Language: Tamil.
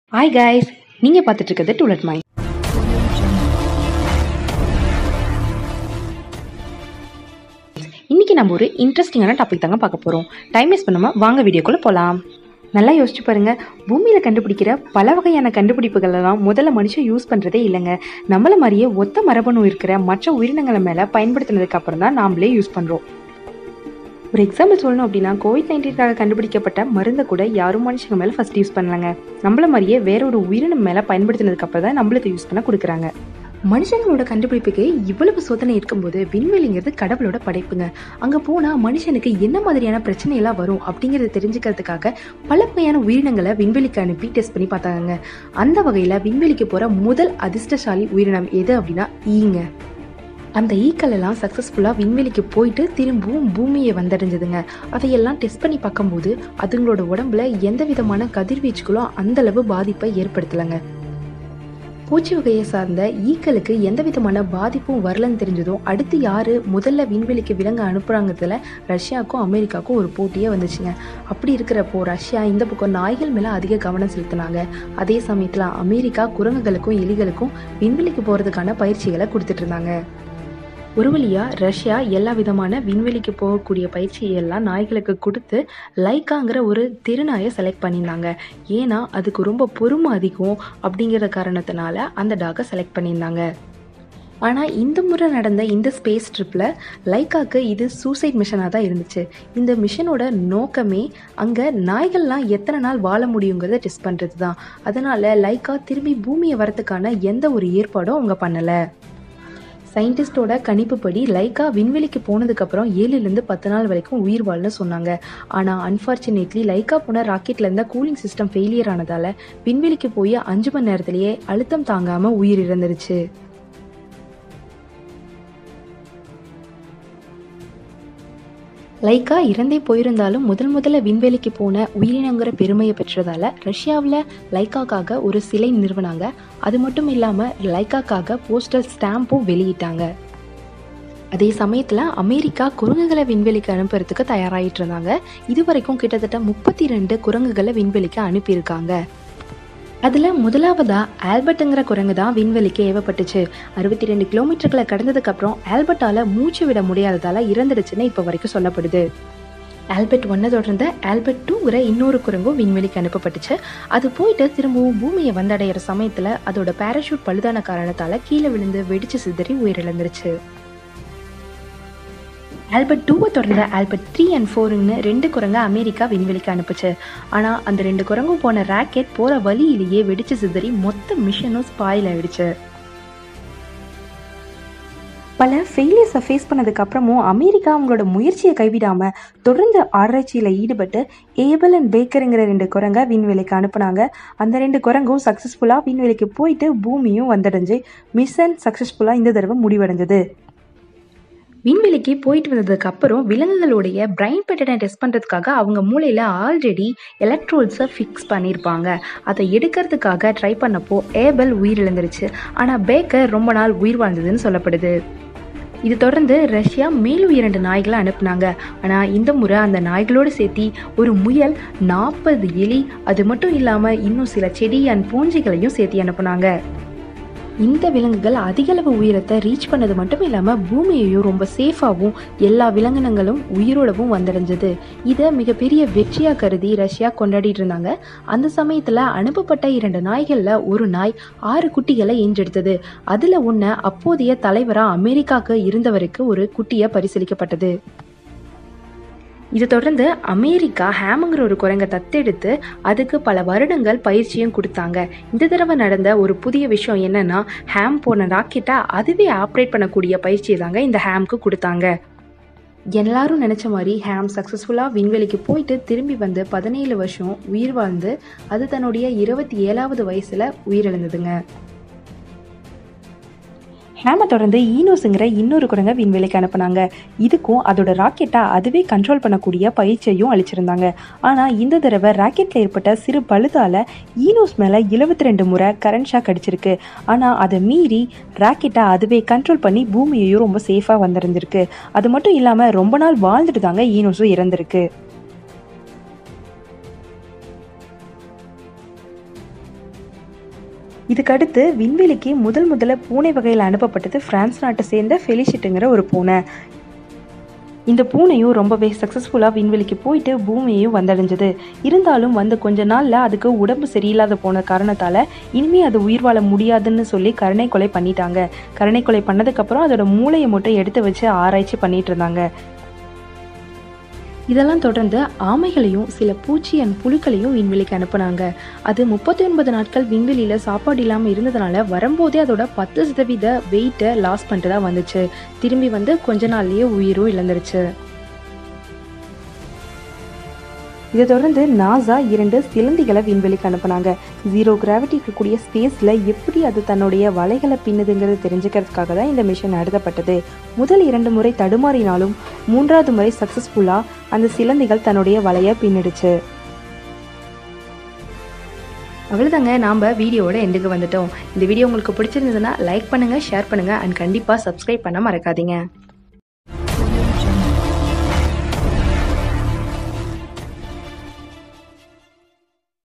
ஹாய் கைஸ் நீங்கள் பார்த்துட்டு இருக்கிறது டூலட் மைண்ட் இன்னைக்கு நம்ம ஒரு இன்ட்ரெஸ்டிங்கான டாபிக் தாங்க பார்க்க போகிறோம் டைம் வேஸ்ட் பண்ணாமல் வாங்க வீடியோக்குள்ளே போகலாம் நல்லா யோசிச்சு பாருங்க பூமியில் கண்டுபிடிக்கிற பல வகையான கண்டுபிடிப்புகள் எல்லாம் முதல்ல மனுஷன் யூஸ் பண்ணுறதே இல்லைங்க நம்மள மாதிரியே ஒத்த மரபணு இருக்கிற மற்ற உயிரினங்களை மேலே பயன்படுத்தினதுக்கு அப்புறம் தான் நாமளே யூஸ் பண்ணுறோம் ஒரு எக்ஸாம்பிள் சொல்லணும் அப்படின்னா கோவிட் நைன்டீன்காக கண்டுபிடிக்கப்பட்ட மருந்தை கூட யாரும் மனுஷங்க மேலே ஃபர்ஸ்ட் யூஸ் பண்ணலங்க நம்மள மாதிரியே வேற ஒரு உயிரினம் மேலே பயன்படுத்தினதுக்கு அப்புறம் தான் நம்மளுக்கு யூஸ் பண்ண கொடுக்குறாங்க மனுஷங்களோட கண்டுபிடிப்புக்கு இவ்வளவு சோதனை இருக்கும்போது விண்வெளிங்கிறது கடவுளோட படைப்புங்க அங்கே போனால் மனுஷனுக்கு என்ன மாதிரியான பிரச்சனையெல்லாம் வரும் அப்படிங்கிறத தெரிஞ்சுக்கிறதுக்காக பல வகையான உயிரினங்களை விண்வெளிக்கு அனுப்பி டெஸ்ட் பண்ணி பார்த்தாங்க அந்த வகையில் விண்வெளிக்கு போகிற முதல் அதிர்ஷ்டசாலி உயிரினம் எது அப்படின்னா ஈங்க அந்த ஈக்கள் எல்லாம் சக்ஸஸ்ஃபுல்லாக விண்வெளிக்கு போயிட்டு திரும்பவும் பூமியை வந்தடைஞ்சதுங்க அதையெல்லாம் டெஸ்ட் பண்ணி பார்க்கும்போது அதுங்களோட உடம்புல எந்த விதமான கதிர்வீச்சுகளும் அந்த அளவு பாதிப்பை ஏற்படுத்தலைங்க பூச்சி வகையை சார்ந்த ஈக்களுக்கு எந்த விதமான பாதிப்பும் வரலன்னு தெரிஞ்சதும் அடுத்து யாரு முதல்ல விண்வெளிக்கு விலங்கு அனுப்புறாங்கிறதுல ரஷ்யாவுக்கும் அமெரிக்காவுக்கும் ஒரு போட்டியே வந்துச்சுங்க அப்படி இருக்கிறப்போ ரஷ்யா இந்த பக்கம் நாய்கள் மேல அதிக கவனம் செலுத்தினாங்க அதே சமயத்துல அமெரிக்கா குரங்குகளுக்கும் எலிகளுக்கும் விண்வெளிக்கு போறதுக்கான பயிற்சிகளை கொடுத்துட்டு இருந்தாங்க ஒரு வழியா ரஷ்யா எல்லா விதமான விண்வெளிக்கு போகக்கூடிய பயிற்சியெல்லாம் நாய்களுக்கு கொடுத்து லைக்காங்கிற ஒரு திருநாயை செலக்ட் பண்ணியிருந்தாங்க ஏன்னா அதுக்கு ரொம்ப பொறுமை அதிகம் அப்படிங்கிற காரணத்தினால அந்த டாகை செலக்ட் பண்ணியிருந்தாங்க ஆனால் இந்த முறை நடந்த இந்த ஸ்பேஸ் ட்ரிப்பில் லைக்காக்கு இது சூசைட் மிஷனாக தான் இருந்துச்சு இந்த மிஷனோட நோக்கமே அங்கே நாய்கள்லாம் எத்தனை நாள் வாழ முடியுங்கிறத டெஸ்ட் பண்ணுறது தான் அதனால் லைக்கா திரும்பி பூமியை வரத்துக்கான எந்த ஒரு ஏற்பாடும் அவங்க பண்ணலை சயின்டிஸ்டோட கணிப்புப்படி லைக்கா விண்வெளிக்கு போனதுக்கப்புறம் ஏழுலேருந்து பத்து நாள் வரைக்கும் உயிர் வாழ்னு சொன்னாங்க ஆனால் அன்ஃபார்ச்சுனேட்லி லைக்கா போன ராக்கெட்ல இருந்த கூலிங் சிஸ்டம் ஃபெயிலியர் ஆனதால விண்வெளிக்கு போய் அஞ்சு மணி நேரத்திலேயே அழுத்தம் தாங்காம உயிர் இழந்துருச்சு லைக்கா இறந்தே போயிருந்தாலும் முதல் முதல்ல விண்வெளிக்கு போன உயிரினங்கிற பெருமையை பெற்றதால ரஷ்யாவில் லைக்காக்காக ஒரு சிலை நிறுவனாங்க அது மட்டும் இல்லாமல் லைக்காக்காக போஸ்டல் ஸ்டாம்பும் வெளியிட்டாங்க அதே சமயத்தில் அமெரிக்கா குரங்குகளை விண்வெளிக்கு அனுப்புறதுக்கு தயாராகிட்டு இருந்தாங்க இது வரைக்கும் கிட்டத்தட்ட முப்பத்தி ரெண்டு குரங்குகளை விண்வெளிக்கு அனுப்பியிருக்காங்க அதில் முதலாவதா ஆல்பர்ட்டுங்கிற குரங்கு தான் விண்வெளிக்கு ஏவப்பட்டுச்சு அறுபத்தி ரெண்டு கிலோமீட்டர்களை கடந்ததுக்கப்புறம் ஆல்பர்ட்டால மூச்சு விட முடியாததால இறந்துடுச்சுன்னு இப்போ வரைக்கும் சொல்லப்படுது ஆல்பர்ட் ஒன்னை தொடர்ந்து ஆல்பர்ட் டூங்கிற இன்னொரு குரங்கும் விண்வெளிக்கு அனுப்பப்பட்டுச்சு அது போயிட்டு திரும்பவும் பூமியை வந்தடைகிற சமயத்தில் அதோட பேராஷூட் பழுதான காரணத்தால் கீழே விழுந்து வெடிச்சு சிதறி உயிரிழந்துருச்சு ஆல்பர்ட் டூவை தொடர்ந்து ஆல்பர்ட் த்ரீ அண்ட் ஃபோருன்னு ரெண்டு குரங்க அமெரிக்கா விண்வெளிக்கு அனுப்புச்சு ஆனால் அந்த ரெண்டு குரங்கும் போன ராக்கெட் போகிற வழியிலேயே வெடிச்சு சிதறி மொத்த மிஷனும் ஸ்பாயில் ஆயிடுச்சு பல ஃபெயிலியர்ஸை ஃபேஸ் பண்ணதுக்கு அப்புறமும் அமெரிக்கா அவங்களோட முயற்சியை கைவிடாம தொடர்ந்து ஆராய்ச்சியில் ஈடுபட்டு ஏபல் அண்ட் பேக்கருங்கிற ரெண்டு குரங்க விண்வெளிக்கு அனுப்புனாங்க அந்த ரெண்டு குரங்கும் சக்ஸஸ்ஃபுல்லாக விண்வெளிக்கு போயிட்டு பூமியும் வந்தடைஞ்சு மிஷன் சக்ஸஸ்ஃபுல்லாக இந்த தடவை முடிவடைஞ்சது விண்வெளிக்கு போயிட்டு வந்ததுக்கு அப்புறம் விலங்குகளுடைய பிரைன் பேட்டர்னை டெஸ்ட் பண்ணுறதுக்காக அவங்க மூளையில் ஆல்ரெடி எலக்ட்ரோல்ஸை ஃபிக்ஸ் பண்ணியிருப்பாங்க அதை எடுக்கிறதுக்காக ட்ரை பண்ணப்போ ஏபல் உயிரிழந்துருச்சு ஆனால் பேக்கர் ரொம்ப நாள் உயிர் வாழ்ந்ததுன்னு சொல்லப்படுது இது தொடர்ந்து ரஷ்யா மேலும் இரண்டு நாய்களை அனுப்புனாங்க ஆனால் இந்த முறை அந்த நாய்களோடு சேர்த்தி ஒரு முயல் நாற்பது எலி அது மட்டும் இல்லாமல் இன்னும் சில செடி அண்ட் பூஞ்சைகளையும் சேர்த்தி அனுப்புனாங்க இந்த விலங்குகள் அதிகளவு உயரத்தை ரீச் பண்ணது மட்டும் இல்லாமல் பூமியையும் ரொம்ப சேஃபாகவும் எல்லா விலங்கினங்களும் உயிரோடவும் வந்தடைஞ்சது இதை மிகப்பெரிய வெற்றியாக கருதி ரஷ்யா கொண்டாடிட்டு இருந்தாங்க அந்த சமயத்தில் அனுப்பப்பட்ட இரண்டு நாய்களில் ஒரு நாய் ஆறு குட்டிகளை ஈன்றெடுத்தது அதில் ஒன்று அப்போதைய தலைவராக அமெரிக்காவுக்கு இருந்தவருக்கு ஒரு குட்டியை பரிசீலிக்கப்பட்டது இது தொடர்ந்து அமெரிக்கா ஹேமுங்கிற ஒரு குரங்கை தத்தெடுத்து அதுக்கு பல வருடங்கள் பயிற்சியும் கொடுத்தாங்க இந்த தடவை நடந்த ஒரு புதிய விஷயம் என்னன்னா ஹேம் போன ராக்கெட்டை அதுவே ஆப்ரேட் பண்ணக்கூடிய பயிற்சியை தாங்க இந்த ஹேம்க்கு கொடுத்தாங்க எல்லாரும் நினச்ச மாதிரி ஹேம் சக்ஸஸ்ஃபுல்லாக விண்வெளிக்கு போயிட்டு திரும்பி வந்து பதினேழு வருஷம் உயிர் வாழ்ந்து அது தன்னுடைய இருபத்தி ஏழாவது வயசில் உயிரிழந்ததுங்க ஹேமை தொடர்ந்து ஈனோஸுங்கிற இன்னொரு குரங்க விண்வெளிக்கு அனுப்புனாங்க இதுக்கும் அதோட ராக்கெட்டை அதுவே கண்ட்ரோல் பண்ணக்கூடிய பயிற்சியையும் அளிச்சிருந்தாங்க ஆனால் இந்த தடவை ராக்கெட்டில் ஏற்பட்ட சிறு பழுதால் ஈனோஸ் மேலே எழுபத்தி ரெண்டு முறை கரண்ட் ஷாக் அடிச்சிருக்கு ஆனால் அதை மீறி ராக்கெட்டை அதுவே கண்ட்ரோல் பண்ணி பூமியையும் ரொம்ப சேஃபாக வந்திருந்திருக்கு அது மட்டும் இல்லாமல் ரொம்ப நாள் வாழ்ந்துட்டு தாங்க ஈனோஸும் இறந்திருக்கு இதுக்கடுத்து விண்வெளிக்கு முதல் முதல்ல பூனை வகையில் அனுப்பப்பட்டது பிரான்ஸ் நாட்டை சேர்ந்த ஃபெலிஷிட்டுங்கிற ஒரு பூனை இந்த பூனையும் ரொம்பவே சக்ஸஸ்ஃபுல்லாக விண்வெளிக்கு போயிட்டு பூமியையும் வந்தடைஞ்சது இருந்தாலும் வந்து கொஞ்ச நாளில் அதுக்கு உடம்பு சரியில்லாத போன காரணத்தால் இனிமே அது உயிர் வாழ முடியாதுன்னு சொல்லி கருணை கொலை பண்ணிட்டாங்க கருணை கொலை பண்ணதுக்கப்புறம் அதோட மூளையை மட்டும் எடுத்து வச்சு ஆராய்ச்சி பண்ணிட்டு இருந்தாங்க இதெல்லாம் தொடர்ந்து ஆமைகளையும் சில பூச்சி அண்ட் புழுக்களையும் விண்வெளிக்கு அனுப்புனாங்க அது முப்பத்தி ஒன்பது நாட்கள் விண்வெளியில் சாப்பாடு இல்லாமல் இருந்ததுனால வரும்போதே அதோட பத்து சதவீத வெயிட்டை லாஸ் பண்ணிட்டு தான் வந்துச்சு திரும்பி வந்து கொஞ்ச நாள்லயே உயிரும் இழந்துருச்சு இதை தொடர்ந்து நாசா இரண்டு சிலந்திகளை விண்வெளிக்கு அனுப்புனாங்க ஜீரோ கிராவிட்டி இருக்கக்கூடிய ஸ்பேஸில் எப்படி அது தன்னுடைய வலைகளை பின்னுதுங்கிறது தெரிஞ்சுக்கிறதுக்காக தான் இந்த மிஷன் நடத்தப்பட்டது முதல் இரண்டு முறை தடுமாறினாலும் மூன்றாவது முறை சக்ஸஸ்ஃபுல்லாக அந்த சிலந்திகள் தன்னுடைய வலையை பின்னிடுச்சு அவ்வளோதாங்க நாம் வீடியோவோட எண்டுக்கு வந்துட்டோம் இந்த வீடியோ உங்களுக்கு பிடிச்சிருந்ததுன்னா லைக் பண்ணுங்கள் ஷேர் பண்ணுங்கள் அண்ட் கண்டிப்பாக சப்ஸ்கிரைப் பண்ண மறக்காதீங்க